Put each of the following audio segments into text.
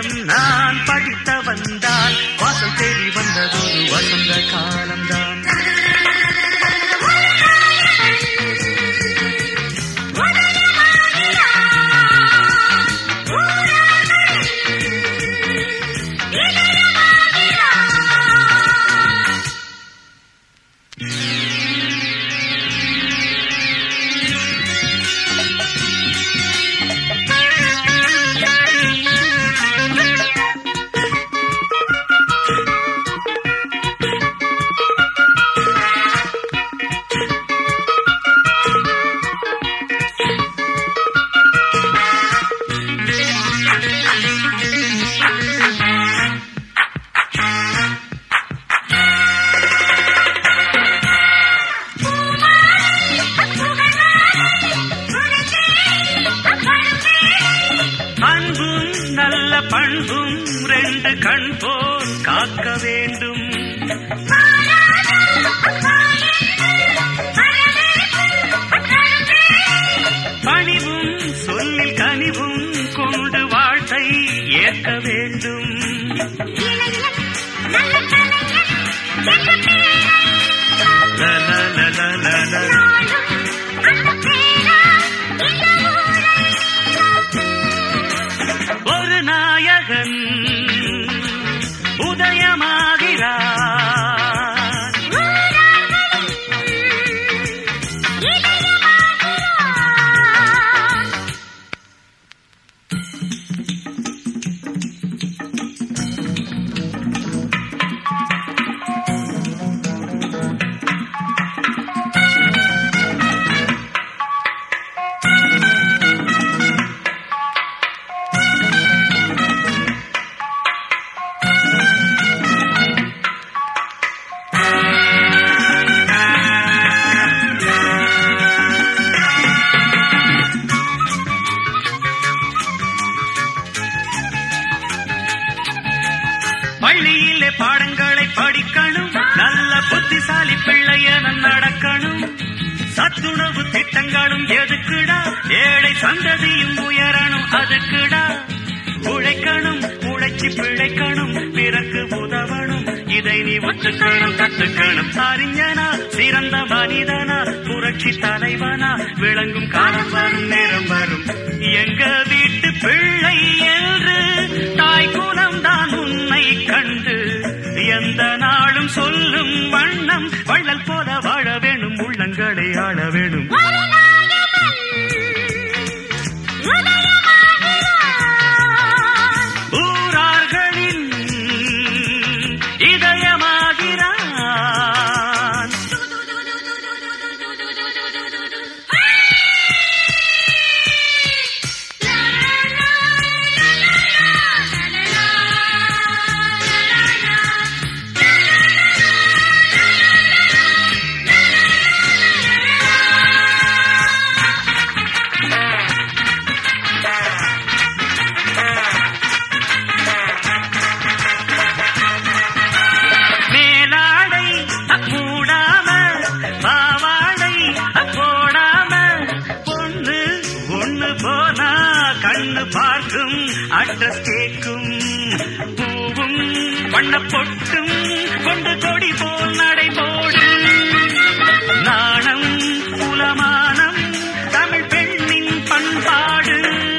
அவரிடம் நான் படித்த வந்தான் வாசல் தேடி வந்ததொரு வசந்த காலம்தான் அன்பும் நல்ல பண்பும் ரெண்டு கண் போல் காக்க வேண்டும் பணிவும் சொல்லில் கனிவும் கொண்டு வாழ்த்தை ஏற்க வேண்டும் ல, ல, ல, ல, ல, ல. ஒரு நாயகன் உதயமாகிறான் பள்ளியிலே பாடங்களை படிக்கணும் நல்ல புத்திசாலி பிள்ளையன நடக்கணும் சத்துணவு திட்டங்களும் எதுக்குடா ஏழை சந்ததியும் உயரணும் அதுக்குடா உழைக்கணும் உழைச்சி பிழைக்கணும் பிறக்கு உதவணும் இதை நீ ஒத்துக்கணும் கத்துக்கணும் அறிஞனா சிறந்த மனிதனா புரட்சி தலைவனா விளங்கும் காலம் வரும் நேரம் வரும் எங்க வீட்டு பிள்ளை என்று தாய் குலம் தான் உன்னை கண்டு எந்த நாளும் சொல்லும் வண்ணம் வள்ளல் போல வாழ வேணும் உள்ளங்களை ஆள வேணும் ஊரார்களின் இதயமாகிறான் மேலாடை மூடாம பாவாடை போடாம பொண்ணு ஒண்ணு போனா கண்ணு பார்க்கும் அட்ரஸ் கேட்கும் பூவும் வண்ண பொட்டும் கொண்டு கொடி போல் நடை போடு நாணம் குலமானம் தமிழ் பெண்ணின் பண்பாடு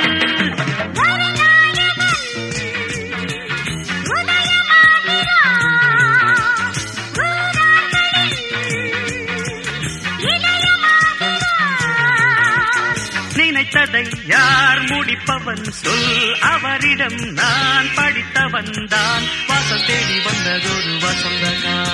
நினைத்ததை யார் முடிப்பவன் சொல் அவரிடம் நான் படித்தவன் தான் வாசல் தேடி வந்ததொரு வசந்த காலம்